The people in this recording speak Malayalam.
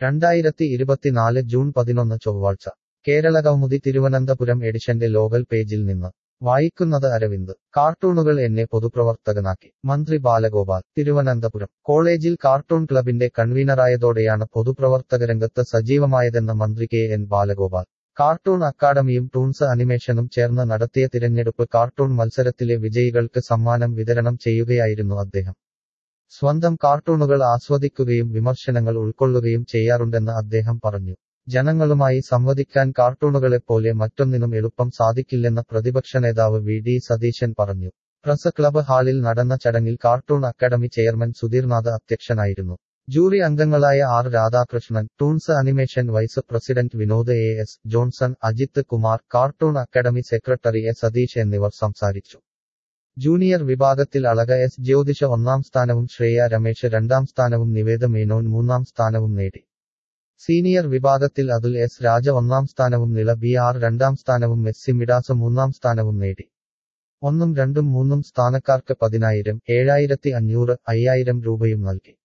രണ്ടായിരത്തി ഇരുപത്തിനാല് ജൂൺ പതിനൊന്ന് ചൊവ്വാഴ്ച കേരള കൗമുദി തിരുവനന്തപുരം എഡിഷന്റെ ലോകൽ പേജിൽ നിന്ന് വായിക്കുന്നത് അരവിന്ദ് കാർട്ടൂണുകൾ എന്നെ പൊതുപ്രവർത്തകനാക്കി മന്ത്രി ബാലഗോപാൽ തിരുവനന്തപുരം കോളേജിൽ കാർട്ടൂൺ ക്ലബിന്റെ കൺവീനറായതോടെയാണ് പൊതുപ്രവർത്തകരംഗത്ത് സജീവമായതെന്ന് മന്ത്രി കെ എൻ ബാലഗോപാൽ കാർട്ടൂൺ അക്കാദമിയും ടൂൺസ് അനിമേഷനും ചേർന്ന് നടത്തിയ തിരഞ്ഞെടുപ്പ് കാർട്ടൂൺ മത്സരത്തിലെ വിജയികൾക്ക് സമ്മാനം വിതരണം ചെയ്യുകയായിരുന്നു അദ്ദേഹം സ്വന്തം കാർട്ടൂണുകൾ ആസ്വദിക്കുകയും വിമർശനങ്ങൾ ഉൾക്കൊള്ളുകയും ചെയ്യാറുണ്ടെന്ന് അദ്ദേഹം പറഞ്ഞു ജനങ്ങളുമായി സംവദിക്കാൻ കാർട്ടൂണുകളെപ്പോലെ മറ്റൊന്നിനും എളുപ്പം സാധിക്കില്ലെന്ന് പ്രതിപക്ഷ നേതാവ് വി ഡി സതീശൻ പറഞ്ഞു പ്രസ് ക്ലബ് ഹാളിൽ നടന്ന ചടങ്ങിൽ കാർട്ടൂൺ അക്കാദമി ചെയർമാൻ സുധീർനാഥ് അധ്യക്ഷനായിരുന്നു ജൂറി അംഗങ്ങളായ R Radhakrishnan Toons animation vice president Vinod A S Johnson Ajith Kumar cartoon academy secretary A Satheesh എന്നിവർ സംസാരിച്ചു ജൂനിയർ വിഭാഗത്തിൽ അളക എസ് ജ്യോതിഷ ഒന്നാം സ്ഥാനവും ശ്രേയ രമേശ് രണ്ടാം സ്ഥാനവും നിവേദ മേനോൻ മൂന്നാം സ്ഥാനവും നേടി സീനിയർ വിഭാഗത്തിൽ അതുൽ എസ് രാജ ഒന്നാം സ്ഥാനവും നില ബി ആർ രണ്ടാം സ്ഥാനവും മെസ്സി മിഡാസ് മൂന്നാം സ്ഥാനവും നേടി ഒന്നും രണ്ടും മൂന്നും സ്ഥാനക്കാർക്ക് പതിനായിരം ഏഴായിരത്തി അഞ്ഞൂറ് അയ്യായിരം രൂപയും നൽകി